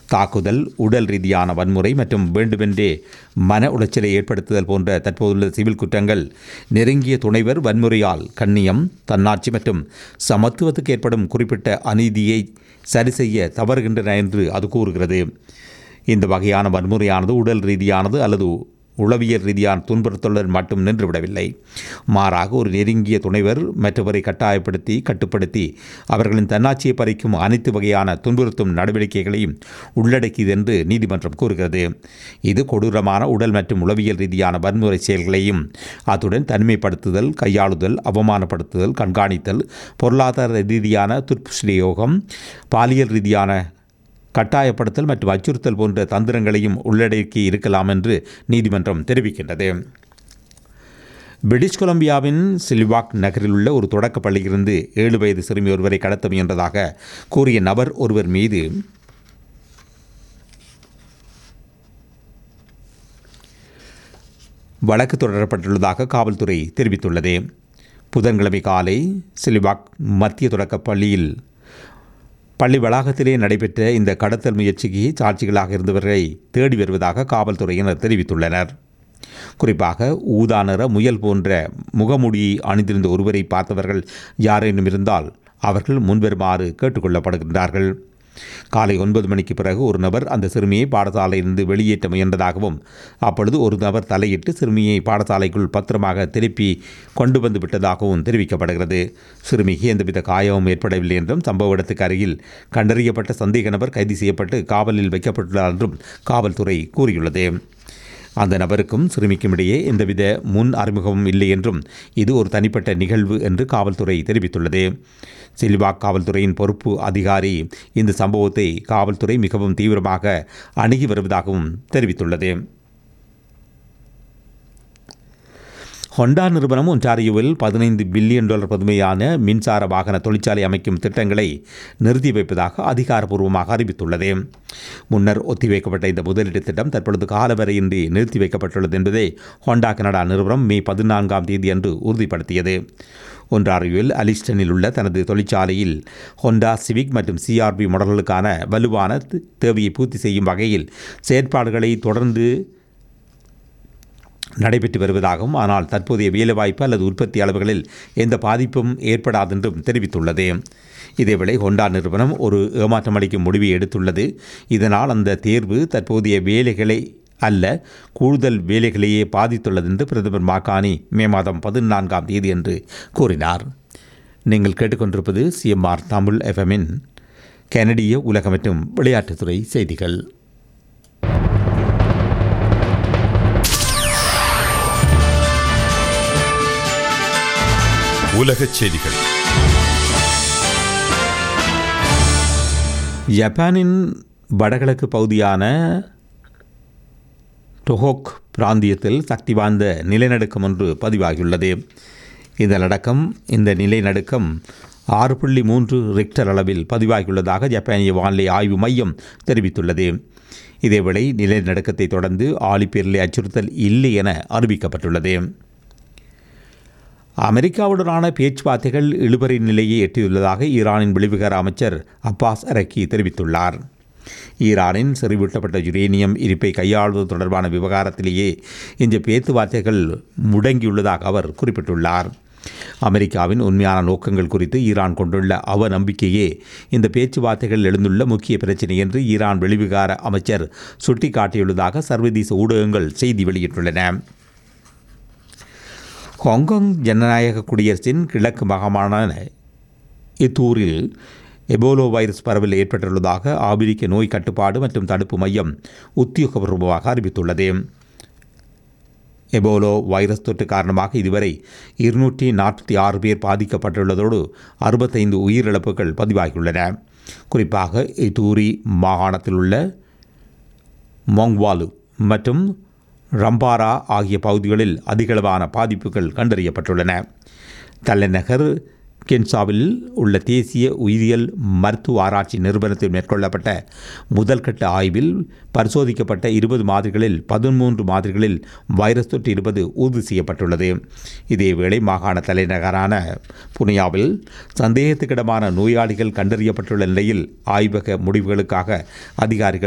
தாக்குதல் உடல் ரீதியான வன்முறை மற்றும் வேண்டுமென்றே மன உளைச்சலை ஏற்படுத்துதல் போன்ற தற்போதுள்ள சிவில் குற்றங்கள் நெருங்கிய துணைவர் வன்முறையால் கண்ணியம் தன்னாட்சி மற்றும் சமத்துவத்துக்கு ஏற்படும் குறிப்பிட்ட அநீதியை சரி செய்ய தவறுகின்றன என்று அது கூறுகிறது இந்த வகையான வன்முறையானது உடல் ரீதியானது அல்லது உளவியல் ரீதியான துன்புறுத்தலுடன் மட்டும் நின்றுவிடவில்லை மாறாக ஒரு நெருங்கிய துணைவர் மற்றவரை கட்டாயப்படுத்தி கட்டுப்படுத்தி அவர்களின் தன்னாட்சியை பறிக்கும் அனைத்து வகையான துன்புறுத்தும் நடவடிக்கைகளையும் உள்ளடக்கியது என்று நீதிமன்றம் கூறுகிறது இது கொடூரமான உடல் மற்றும் உளவியல் ரீதியான வன்முறை செயல்களையும் அத்துடன் தனிமைப்படுத்துதல் கையாளுதல் அவமானப்படுத்துதல் கண்காணித்தல் பொருளாதார ரீதியான துஷ்பிரயோகம் பாலியல் ரீதியான கட்டாயப்படுத்தல் மற்றும் அச்சுறுத்தல் போன்ற தந்திரங்களையும் உள்ளடக்கி இருக்கலாம் என்று நீதிமன்றம் தெரிவிக்கின்றது பிரிட்டிஷ் கொலம்பியாவின் சில்வாக் நகரில் உள்ள ஒரு தொடக்க பள்ளியிலிருந்து ஏழு வயது சிறுமி ஒருவரை கடத்த முயன்றதாக கூறிய நபர் ஒருவர் மீது வழக்கு தொடரப்பட்டுள்ளதாக காவல்துறை தெரிவித்துள்ளது புதன்கிழமை காலை சிலிவாக் மத்திய தொடக்க பள்ளியில் பள்ளி வளாகத்திலே நடைபெற்ற இந்த கடத்தல் முயற்சிக்கு சாட்சிகளாக இருந்தவர்களை தேடி வருவதாக காவல்துறையினர் தெரிவித்துள்ளனர் குறிப்பாக ஊதா நிற முயல் போன்ற முகமூடியை அணிந்திருந்த ஒருவரை பார்த்தவர்கள் யாரேனும் இருந்தால் அவர்கள் முன்வருமாறு கேட்டுக்கொள்ளப்படுகின்றார்கள் காலை ஒன்பது மணிக்கு பிறகு ஒரு நபர் அந்த சிறுமியை பாடசாலையிலிருந்து வெளியேற்ற முயன்றதாகவும் அப்பொழுது ஒரு நபர் தலையிட்டு சிறுமியை பாடசாலைக்குள் பத்திரமாக திருப்பி கொண்டு வந்து விட்டதாகவும் தெரிவிக்கப்படுகிறது சிறுமிக்கு எந்தவித காயமும் ஏற்படவில்லை என்றும் சம்பவ இடத்துக்கு அருகில் கண்டறியப்பட்ட சந்தேக நபர் கைது செய்யப்பட்டு காவலில் வைக்கப்பட்டுள்ளார் என்றும் காவல்துறை கூறியுள்ளது அந்த நபருக்கும் சிறுமிக்கும் இடையே எந்தவித முன் அறிமுகமும் இல்லை என்றும் இது ஒரு தனிப்பட்ட நிகழ்வு என்று காவல்துறை தெரிவித்துள்ளது சில்வா காவல்துறையின் பொறுப்பு அதிகாரி இந்த சம்பவத்தை காவல்துறை மிகவும் தீவிரமாக அணுகி வருவதாகவும் தெரிவித்துள்ளது ஹொண்டா நிறுவனம் ஒன்டாரியோவில் பதினைந்து பில்லியன் டாலர் பதுமையான மின்சார வாகன தொழிற்சாலை அமைக்கும் திட்டங்களை நிறுத்தி வைப்பதாக அதிகாரப்பூர்வமாக அறிவித்துள்ளது முன்னர் ஒத்திவைக்கப்பட்ட இந்த முதலீட்டு திட்டம் தற்பொழுது காலவரையின்றி நிறுத்தி வைக்கப்பட்டுள்ளது என்பதை ஹோண்டா கனடா நிறுவனம் மே பதினான்காம் தேதி அன்று உறுதிப்படுத்தியது ஒன்றாரியோவில் அலிஸ்டனில் உள்ள தனது தொழிற்சாலையில் ஹொண்டா சிவிக் மற்றும் சிஆர்பி மாடல்களுக்கான வலுவான தேவையை பூர்த்தி செய்யும் வகையில் செயற்பாடுகளை தொடர்ந்து நடைபெற்று வருவதாகவும் ஆனால் தற்போதைய வேலைவாய்ப்பு அல்லது உற்பத்தி அளவுகளில் எந்த பாதிப்பும் ஏற்படாதென்றும் தெரிவித்துள்ளது இதேவேளை ஹொண்டா நிறுவனம் ஒரு ஏமாற்றமளிக்கும் முடிவை எடுத்துள்ளது இதனால் அந்த தேர்வு தற்போதைய வேலைகளை அல்ல கூடுதல் வேலைகளையே பாதித்துள்ளது என்று பிரதமர் மாகாணி மே மாதம் பதினான்காம் தேதி என்று கூறினார் நீங்கள் கேட்டுக்கொண்டிருப்பது சிஎம்ஆர் தமிழ் எஃப்எம்மின் கனடிய உலக மற்றும் விளையாட்டுத்துறை செய்திகள் உலகச் செய்திகள் ஜப்பானின் வடகிழக்கு பகுதியான டொஹோக் பிராந்தியத்தில் சக்தி வாய்ந்த நிலநடுக்கம் ஒன்று பதிவாகியுள்ளது இந்த நடுக்கம் இந்த நிலநடுக்கம் ஆறு புள்ளி மூன்று ரிக்டர் அளவில் பதிவாகியுள்ளதாக ஜப்பானிய வானிலை ஆய்வு மையம் தெரிவித்துள்ளது இதேவேளை நிலநடுக்கத்தை தொடர்ந்து ஆழிப்பேரலை அச்சுறுத்தல் இல்லை என அறிவிக்கப்பட்டுள்ளது அமெரிக்காவுடனான பேச்சுவார்த்தைகள் இழுபறி நிலையை எட்டியுள்ளதாக ஈரானின் வெளிவிகார அமைச்சர் அப்பாஸ் அரக்கி தெரிவித்துள்ளார் ஈரானின் செறிவூட்டப்பட்ட யுரேனியம் இருப்பை கையாளுவது தொடர்பான விவகாரத்திலேயே இந்த பேச்சுவார்த்தைகள் முடங்கியுள்ளதாக அவர் குறிப்பிட்டுள்ளார் அமெரிக்காவின் உண்மையான நோக்கங்கள் குறித்து ஈரான் கொண்டுள்ள அவ நம்பிக்கையே இந்த பேச்சுவார்த்தைகள் எழுந்துள்ள முக்கிய பிரச்சினை என்று ஈரான் வெளிவிகார அமைச்சர் சுட்டிக்காட்டியுள்ளதாக சர்வதேச ஊடகங்கள் செய்தி வெளியிட்டுள்ளன ஹாங்காங் ஜனநாயக குடியரசின் கிழக்கு மாகாணமான இத்தூரில் எபோலோ வைரஸ் பரவல் ஏற்பட்டுள்ளதாக ஆபிரிக்க நோய் கட்டுப்பாடு மற்றும் தடுப்பு மையம் உத்தியோகபூர்வமாக அறிவித்துள்ளது எபோலோ வைரஸ் தொற்று காரணமாக இதுவரை இருநூற்றி நாற்பத்தி ஆறு பேர் பாதிக்கப்பட்டுள்ளதோடு அறுபத்தைந்து உயிரிழப்புகள் பதிவாகியுள்ளன குறிப்பாக இத்தூரி மாகாணத்தில் உள்ள மோங்வாலு மற்றும் ரம்பாரா ஆகிய பகுதிகளில் அதிகளவான பாதிப்புகள் கண்டறியப்பட்டுள்ளன தலைநகர் கென்சாவில் உள்ள தேசிய உயிரியல் மருத்துவ ஆராய்ச்சி நிறுவனத்தில் மேற்கொள்ளப்பட்ட முதல்கட்ட ஆய்வில் பரிசோதிக்கப்பட்ட இருபது மாதிரிகளில் பதிமூன்று மாதிரிகளில் வைரஸ் தொற்று இருப்பது உறுதி செய்யப்பட்டுள்ளது இதேவேளை மாகாண தலைநகரான புனியாவில் சந்தேகத்துக்கிடமான நோயாளிகள் கண்டறியப்பட்டுள்ள நிலையில் ஆய்வக முடிவுகளுக்காக அதிகாரிகள்